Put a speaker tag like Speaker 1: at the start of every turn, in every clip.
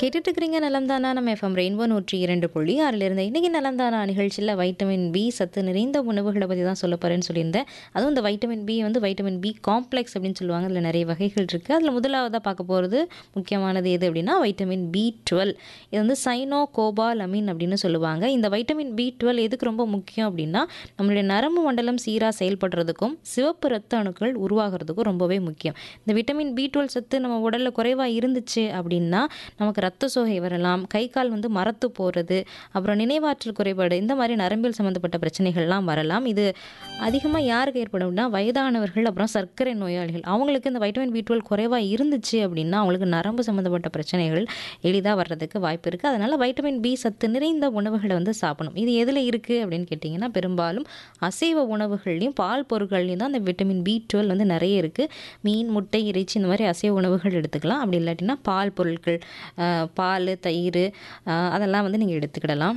Speaker 1: கேட்டுட்டு இருக்கிறீங்க நலம்தானா நம்ம எஃப்எம் ரெயின்போ நூற்றி இரண்டு புள்ளி ஆறில் இருந்த இன்றைக்கி நலம்தானா நிகழ்ச்சியில் வைட்டமின் பி சத்து நிறைந்த உணவுகளை பற்றி தான் சொல்ல போகிறேன்னு சொல்லியிருந்தேன் அதுவும் இந்த வைட்டமின் பி வந்து வைட்டமின் பி காம்ப்ளெக்ஸ் அப்படின்னு சொல்லுவாங்க அதில் நிறைய வகைகள் இருக்குது அதில் முதலாவதாக பார்க்க போகிறது முக்கியமானது எது அப்படின்னா வைட்டமின் பி டுவெல் இது வந்து சைனோ கோபால் அமீன் அப்படின்னு சொல்லுவாங்க இந்த வைட்டமின் பி டுவெல் எதுக்கு ரொம்ப முக்கியம் அப்படின்னா நம்மளுடைய நரம்பு மண்டலம் சீராக செயல்படுறதுக்கும் சிவப்பு ரத்த அணுக்கள் உருவாகிறதுக்கும் ரொம்பவே முக்கியம் இந்த விட்டமின் பி டுவெல் சத்து நம்ம உடலில் குறைவாக இருந்துச்சு அப்படின்னா நமக்கு ரத்த சோகை வரலாம் கை கால் வந்து மரத்து போகிறது அப்புறம் நினைவாற்றல் குறைபாடு இந்த மாதிரி நரம்பியல் சம்மந்தப்பட்ட பிரச்சனைகள்லாம் வரலாம் இது அதிகமாக யாருக்கு ஏற்படும்னா வயதானவர்கள் அப்புறம் சர்க்கரை நோயாளிகள் அவங்களுக்கு இந்த வைட்டமின் பி டுவெல் குறைவாக இருந்துச்சு அப்படின்னா அவங்களுக்கு நரம்பு சம்மந்தப்பட்ட பிரச்சனைகள் எளிதாக வர்றதுக்கு வாய்ப்பு இருக்குது அதனால் வைட்டமின் பி சத்து நிறைந்த உணவுகளை வந்து சாப்பிடணும் இது எதில் இருக்குது அப்படின்னு கேட்டிங்கன்னா பெரும்பாலும் அசைவ உணவுகள்லையும் பால் பொருட்கள்லையும் தான் அந்த விட்டமின் பி டுவெல் வந்து நிறைய இருக்குது மீன் முட்டை இறைச்சி இந்த மாதிரி அசைவ உணவுகள் எடுத்துக்கலாம் அப்படி இல்லாட்டினா பால் பொருட்கள் ஆஹ் பால் தயிர் ஆஹ் அதெல்லாம் வந்து நீங்கள் எடுத்துக்கிடலாம்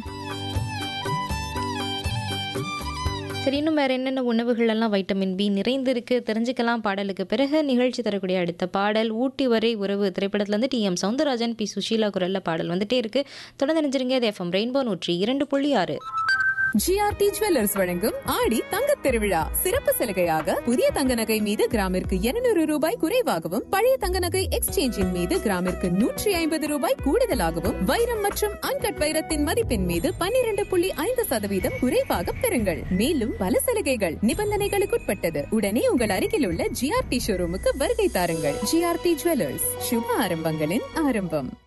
Speaker 1: சரி இன்னும் வேறு என்னென்ன உணவுகள் எல்லாம் வைட்டமின் பி நிறைந்திருக்கு தெரிஞ்சுக்கலாம் பாடலுக்கு பிறகு நிகழ்ச்சி தரக்கூடிய அடுத்த பாடல் ஊட்டி வரை உறவு திரைப்படத்துல இருந்து T M Soundararajan P Susheela குரல்ல பாடல் வந்துட்டே இருக்கு தொடர்ந்து நினைஞ்சிருங்க இது எஃப்எம் ரெயின்போ நூற்றி இரண்டு புள்ளி ஆறு
Speaker 2: ஜிஆர்டி ஜுவல்லர்ஸ் வழங்கும் ஆடி தங்கத் திருவிழா சிறப்பு சலுகையாக புதிய தங்க நகை மீது கிராமிற்கு 200 ரூபாய் குறைவாகவும் பழைய தங்க நகை எக்ஸ்சேஞ்சின் மீது கிராமிற்கு நூற்றி ஐம்பது ரூபாய் கூடுதலாகவும் வைரம் மற்றும் அன்கட் வைரத்தின் மதிப்பின் மீது 12.5% புள்ளி ஐந்து சதவீதம் குறைவாக பெறுங்கள் மேலும் பல சலுகைகள் நிபந்தனைகளுக்குட்பட்டது உடனே உங்கள் அருகில் உள்ள ஜிஆர்டி ஷோரூமுக்கு வருகை தாருங்கள் ஜிஆர்டி ஜுவல்லர்ஸ் சுப ஆரம்பங்களின் ஆரம்பம்